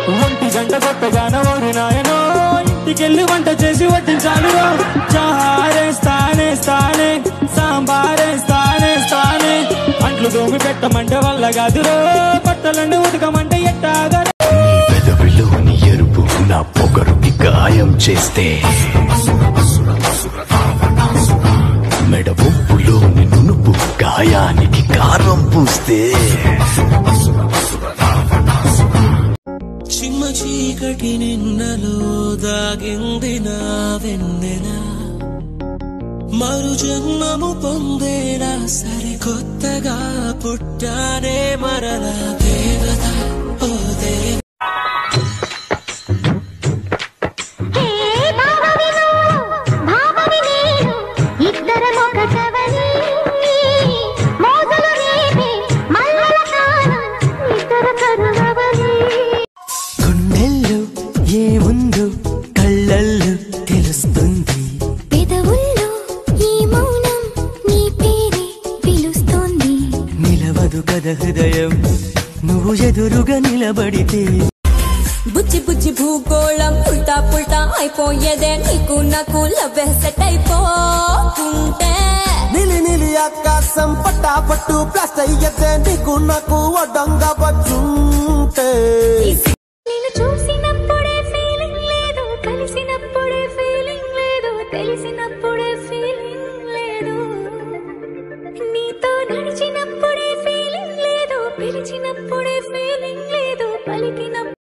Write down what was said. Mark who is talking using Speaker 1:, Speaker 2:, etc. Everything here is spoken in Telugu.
Speaker 1: ఒంటి గంట కొత్తగాన ఓరి నాయనో ఇంటికెళ్ళి వంట చేసి వడ్డించాలి చారేస్తానే స్తానే సాంబారే స్తానే స్తానే అంట్లు దోమి పెట్టమంటే వల్ల కాదురో బట్టలండి ఉతకమంటే ఎట్టాగా
Speaker 2: నీ పెదవిలోని ఎరుపు నా పొగరుకి గాయం చేస్తే మెడ ఒప్పులోని నునుపు గాయానికి కారం పూస్తే
Speaker 3: చిమ్మ చీకటి నిన్నలో దాగింది నా వెన్నెల మరు జన్మము పొందేలా సరికొత్తగా పుట్టానే మరలా దేవత ఓ దేవ
Speaker 4: హే భావవి నువ్వు, భావవి నేను, ఇద్దరం ఒకటవని. మోజులు రేపే మల్లెల కాలం, ఇద్దరు కరువవని.
Speaker 3: గుండెల్లో ఏముందో కళ్ళల్లో తెలుస్తుంది
Speaker 4: పెదవుల్లో ఈ మౌనం నీ పేరే పిలుస్తోంది
Speaker 3: నిలవదు కథ హృదయం నువ్వు ఎదురుగా నిలబడితే
Speaker 5: బుజ్జి బుజ్జి భూగోళం ఉల్టా పుల్టా అయిపోయేదే నీకు నాకు లవ్ సెట్ అయిపోతుంటే
Speaker 6: నిలి నిలి ఆకాశం పట్టా పట్టు ప్లాస్ట్ అయ్యతే నీకు నాకు వడ్డంగా వచ్చుంటే